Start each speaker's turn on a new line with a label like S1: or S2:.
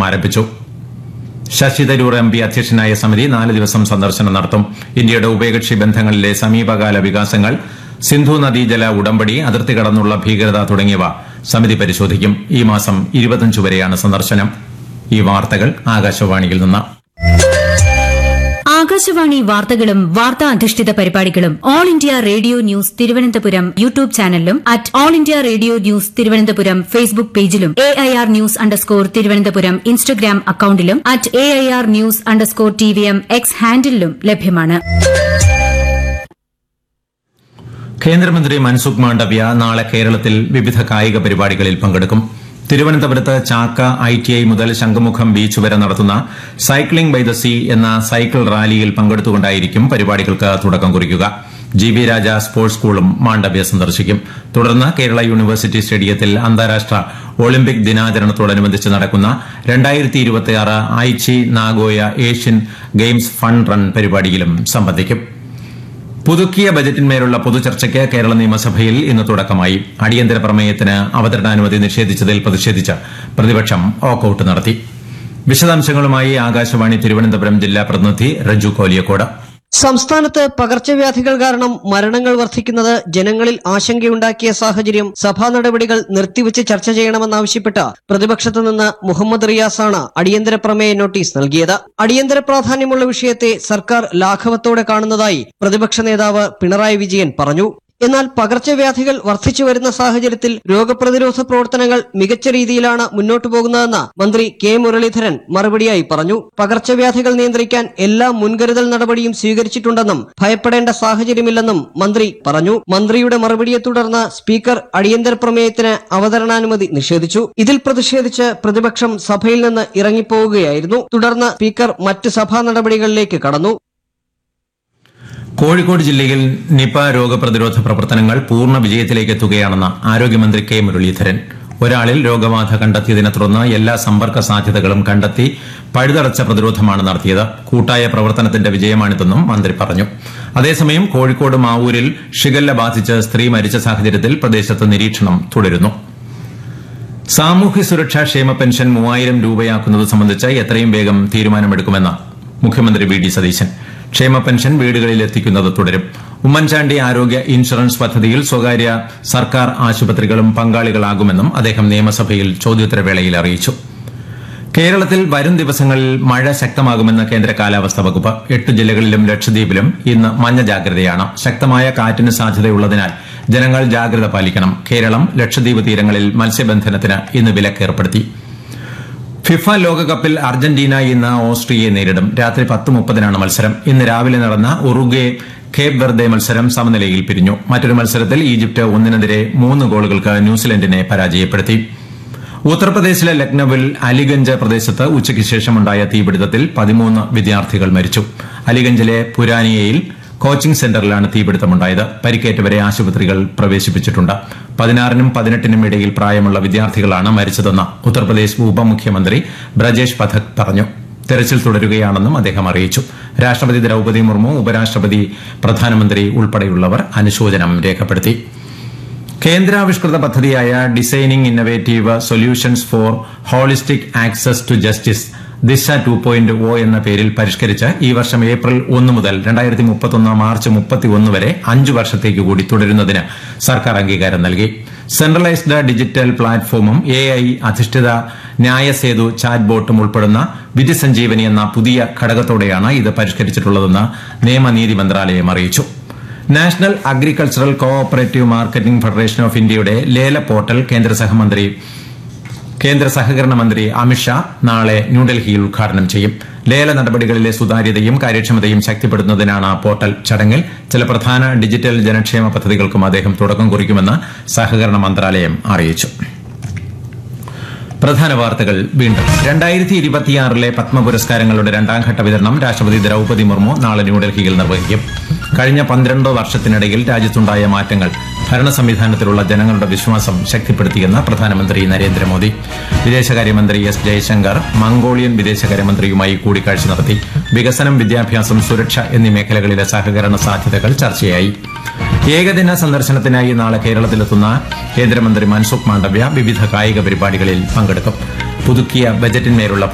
S1: ആരംഭിച്ചു Sasi Tharoor M P അധ്യക്ഷനായ സമിതി നാല് ദിവസം സന്ദർശനം നടത്തും ഇന്ത്യയുടെ ഉഭയകക്ഷി ബന്ധങ്ങളിലെ സമീപകാല വികാസങ്ങൾ സിന്ധു നദീജല ഉടമ്പടി അതിർത്തി കടന്നുള്ള ഭീകരത തുടങ്ങിയവ സമിതി പരിശോധിക്കും ഈ മാസം ഇരുപത്തിയഞ്ച് വരെയാണ് സന്ദർശനം ഈ വാർത്തകൾ ആകാശവാണിയിൽ നിന്ന്
S2: ആകാശവാണി വാർത്തകളും വാർത്താ അധിഷ്ഠിത പരിപാടികളും All India Radio news Thiruvananthapuram YouTube ചാനലിലും at All India Radio news Thiruvananthapuram Facebook പേജിലും A I R news underscore Thiruvananthapuram Instagram അക്കൌണ്ടിലും at A I R news underscore T V M X ഹാൻഡിലും ലഭ്യമാണ്
S1: കേന്ദ്രമന്ത്രി മൻസുഖ് മാണ്ഡവ്യ നാളെ കേരളത്തിൽ വിവിധ കായിക പരിപാടികളിൽ പങ്കെടുക്കും തിരുവനന്തപുരത്ത് ചാക്ക ഐ ടി ഐ മുതൽ ശംഖുമുഖം ബീച്ച് വരെ നടത്തുന്ന സൈക്ലിംഗ് ബൈ ദ സീ എന്ന സൈക്കിൾ റാലിയിൽ പങ്കെടുത്തുകൊണ്ടായിരിക്കും പരിപാടികൾക്ക് തുടക്കം കുറിക്കുക ജി ബി രാജ സ്പോർട്സ് സ്കൂളും മാണ്ഡവ്യ സന്ദർശിക്കും തുടർന്ന് കേരള യൂണിവേഴ്സിറ്റി സ്റ്റേഡിയത്തിൽ അന്താരാഷ്ട്ര ഒളിമ്പിക് ദിനാചരണത്തോടനുബന്ധിച്ച് നടക്കുന്ന Aichi Nagoya Asian Games fun run പരിപാടിയിലും സംബന്ധിക്കും പുതുക്കിയ ബജറ്റിന്മേലുള്ള പൊതുചർച്ചയ്ക്ക് കേരള നിയമസഭയിൽ ഇന്ന് തുടക്കമായി അടിയന്തര പ്രമേയത്തിന് അവതരണാനുമതി നിഷേധിച്ചതിൽ പ്രതിഷേധിച്ച് പ്രതിപക്ഷം വാക്കൌട്ട് നടത്തി വിശദാംശങ്ങളുമായി ആകാശവാണി തിരുവനന്തപുരം ജില്ലാ പ്രതിനിധി റജു കോലിയക്കോട്
S3: സംസ്ഥാനത്ത് പകർച്ചവ്യാധികൾ കാരണം മരണങ്ങൾ വർദ്ധിക്കുന്നത് ജനങ്ങളിൽ ആശങ്കയുണ്ടാക്കിയ സാഹചര്യം സഭാ നടപടികൾ നിർത്തിവച്ച് ചർച്ച ചെയ്യണമെന്നാവശ്യപ്പെട്ട് പ്രതിപക്ഷത്തു നിന്ന് മുഹമ്മദ് റിയാസാണ് അടിയന്തര പ്രമേയ നോട്ടീസ് നൽകിയത് അടിയന്തര പ്രാധാന്യമുള്ള വിഷയത്തെ സർക്കാർ ലാഘവത്തോടെ കാണുന്നതായി പ്രതിപക്ഷ നേതാവ് പിണറായി വിജയൻ പറഞ്ഞു എന്നാൽ പകർച്ചവ്യാധികൾ വർദ്ധിച്ചു വരുന്ന സാഹചര്യത്തിൽ രോഗപ്രതിരോധ പ്രവർത്തനങ്ങൾ മികച്ച രീതിയിലാണ് മുന്നോട്ടു പോകുന്നതെന്ന് മന്ത്രി കെ മുരളീധരൻ മറുപടിയായി പറഞ്ഞു പകർച്ചവ്യാധികൾ നിയന്ത്രിക്കാൻ എല്ലാ മുൻകരുതൽ നടപടിയും സ്വീകരിച്ചിട്ടുണ്ടെന്നും ഭയപ്പെടേണ്ട സാഹചര്യമില്ലെന്നും മന്ത്രി പറഞ്ഞു മന്ത്രിയുടെ മറുപടിയെ തുടർന്ന് സ്പീക്കർ അടിയന്തര പ്രമേയത്തിന് അവതരണാനുമതി നിഷേധിച്ചു ഇതിൽ പ്രതിഷേധിച്ച് പ്രതിപക്ഷം സഭയിൽ നിന്ന് ഇറങ്ങിപ്പോവുകയായിരുന്നു തുടർന്ന് സ്പീക്കർ മറ്റ് സഭാ നടപടികളിലേക്ക് കടന്നു
S1: കോഴിക്കോട് ജില്ലയിൽ നിപ രോഗപ്രതിരോധ പ്രവർത്തനങ്ങൾ പൂർണ്ണ വിജയത്തിലേക്ക് എത്തുകയാണെന്ന് ആരോഗ്യമന്ത്രി കെ മുരളീധരൻ ഒരാളിൽ രോഗബാധ കണ്ടെത്തിയതിനെ തുടർന്ന് എല്ലാ സമ്പർക്ക സാധ്യതകളും കണ്ടെത്തി പഴുതടച്ച പ്രതിരോധമാണ് നടത്തിയത് കൂട്ടായ പ്രവർത്തനത്തിന്റെ വിജയമാണിതെന്നും മന്ത്രി പറഞ്ഞു അതേസമയം കോഴിക്കോട് മാവൂരിൽ ഷിഗല്ല ബാധിച്ച് സ്ത്രീ മരിച്ച സാഹചര്യത്തിൽ പ്രദേശത്ത് നിരീക്ഷണം തുടരുന്നു സാമൂഹ്യ സുരക്ഷാ ക്ഷേമ പെൻഷൻ മൂവായിരം രൂപയാക്കുന്നത് സംബന്ധിച്ച് എത്രയും വേഗം തീരുമാനമെടുക്കുമെന്ന് മുഖ്യമന്ത്രി വി ഡി സതീശൻ ക്ഷേമ പെൻഷൻ വീടുകളിൽ എത്തിക്കുന്നത് തുടരും ഉമ്മൻചാണ്ടി ആരോഗ്യ ഇൻഷുറൻസ് പദ്ധതിയിൽ സ്വകാര്യ സർക്കാർ ആശുപത്രികളും പങ്കാളികളാകുമെന്നും അദ്ദേഹം നിയമസഭയിൽ ചോദ്യോത്തരവേളയിൽ അറിയിച്ചു കേരളത്തിൽ വരും ദിവസങ്ങളിൽ മഴ ശക്തമാകുമെന്ന് കേന്ദ്ര കാലാവസ്ഥാ വകുപ്പ് എട്ട് ജില്ലകളിലും ലക്ഷദ്വീപിലും ഇന്ന് മഞ്ഞ ജാഗ്രതയാണ് ശക്തമായ കാറ്റിന് സാധ്യതയുള്ളതിനാൽ ജനങ്ങൾ ജാഗ്രത പാലിക്കണം കേരളം ലക്ഷദ്വീപ് തീരങ്ങളിൽ മത്സ്യബന്ധനത്തിന് ഇന്ന് വിലക്കേർപ്പെടുത്തി ഫിഫ ലോകകപ്പിൽ അർജന്റീന ഇന്ന് ഓസ്ട്രിയയെ നേരിടും രാത്രി പത്ത് മുപ്പതിനാണ് മത്സരം ഇന്ന് രാവിലെ നടന്ന ഉറുഗ്വെ കേപ്പ് വെർദെ മത്സരം സമനിലയിൽ പിരിഞ്ഞു മറ്റൊരു മത്സരത്തിൽ ഈജിപ്ത് ഒന്നിനെതിരെ മൂന്ന് ഗോളുകൾക്ക് ന്യൂസിലൻഡിനെ പരാജയപ്പെടുത്തി ഉത്തർപ്രദേശിലെ ലക്നൌവിൽ അലിഗഞ്ച് പ്രദേശത്ത് ഉച്ചയ്ക്ക് ശേഷമുണ്ടായ തീപിടുത്തത്തിൽ പതിമൂന്ന് വിദ്യാർത്ഥികൾ മരിച്ചു അലിഗഞ്ചിലെ പുരാനിയയിൽ കോച്ചിംഗ് സെന്ററിലാണ് തീപിടുത്തമുണ്ടായത് പരിക്കേറ്റവരെ ആശുപത്രികൾ പ്രവേശിപ്പിച്ചിട്ടുണ്ട് പതിനാറിനും പതിനെട്ടിനും ഇടയിൽ പ്രായമുള്ള വിദ്യാർത്ഥികളാണ് മരിച്ചതെന്ന് ഉത്തർപ്രദേശ് ഉപമുഖ്യമന്ത്രി ബ്രജേഷ് പഥക് പറഞ്ഞു തെരച്ചിൽ തുടരുകയാണെന്നും അദ്ദേഹം അറിയിച്ചു രാഷ്ട്രപതി ദ്രൌപദി മുർമു ഉപരാഷ്ട്രപതി പ്രധാനമന്ത്രി ഉൾപ്പെടെയുള്ളവർ അനുശോചനം രേഖപ്പെടുത്തി കേന്ദ്രാവിഷ്കൃത പദ്ധതിയായ designing innovative solutions for holistic access to justice Disha two point O എന്ന പേരിൽ പരിഷ്കരിച്ച് ഈ വർഷം ഏപ്രിൽ ഒന്ന് മുതൽ രണ്ടായിരത്തി മുപ്പത്തൊന്ന് മാർച്ച് മുപ്പത്തിയൊന്ന് വരെ അഞ്ചു വർഷത്തേക്ക് കൂടി തുടരുന്നതിന് സർക്കാർ അംഗീകാരം നൽകി സെൻട്രലൈസ്ഡ് ഡിജിറ്റൽ പ്ലാറ്റ്ഫോമും എ ഐ അധിഷ്ഠിത ന്യായസേതു ചാറ്റ് ബോട്ടും ഉൾപ്പെടുന്ന വിധി സഞ്ജീവനി എന്ന പുതിയ ഘടകത്തോടെയാണ് ഇത് പരിഷ്കരിച്ചിട്ടുള്ളതെന്ന് നിയമനീതി മന്ത്രാലയം അറിയിച്ചു national agricultural co operative marketing federation of ഇന്ത്യയുടെ ലേല പോർട്ടൽ കേന്ദ്ര സഹമന്ത്രി കേന്ദ്ര സഹകരണ മന്ത്രി അമിത്ഷാ നാളെ ന്യൂഡൽഹിയിൽ ഉദ്ഘാടനം ചെയ്യും ലേല നടപടികളിലെ സുതാര്യതയും കാര്യക്ഷമതയും ശക്തിപ്പെടുത്തുന്നതിനാണ് പോർട്ടൽ ചടങ്ങിൽ ചില പ്രധാന ഡിജിറ്റൽ ജനക്ഷേമ പദ്ധതികൾക്കും അദ്ദേഹം തുടക്കം കുറിക്കുമെന്ന് സഹകരണ മന്ത്രാലയം അറിയിച്ചു പ്രധാന വാർത്തകൾ വീണ്ടും രണ്ടായിരത്തി ഇരുപത്തിയാറിലെ പത്മ പുരസ്കാരങ്ങളുടെ രണ്ടാംഘട്ട വിതരണം രാഷ്ട്രപതി ദ്രൌപദി മുർമു നാളെ ന്യൂഡൽഹിയിൽ നിർവഹിക്കും കഴിഞ്ഞ പന്ത്രണ്ട് വർഷത്തിനിടയിൽ രാജ്യത്തുണ്ടായ മാറ്റങ്ങൾ ഭരണ സംവിധാനത്തിലുള്ള ജനങ്ങളുടെ വിശ്വാസം ശക്തിപ്പെടുത്തിയെന്ന് പ്രധാനമന്ത്രി നരേന്ദ്രമോദി വിദേശകാര്യമന്ത്രി എസ് ജയശങ്കർ മംഗോളിയൻ വിദേശകാര്യമന്ത്രിയുമായി കൂടിക്കാഴ്ച നടത്തി വികസനം വിദ്യാഭ്യാസം സുരക്ഷ എന്നീ മേഖലകളിലെ സഹകരണ സാധ്യതകൾ ചർച്ചയായി ഏകദിന സന്ദർശനത്തിനായി നാളെ കേരളത്തിലെത്തുന്ന കേന്ദ്രമന്ത്രി മൻസുഖ് മാണ്ഡവ്യ വിവിധ കായിക പരിപാടികളിൽ പങ്കെടുക്കും പുതുക്കിയ ബജറ്റിന്മേലുള്ള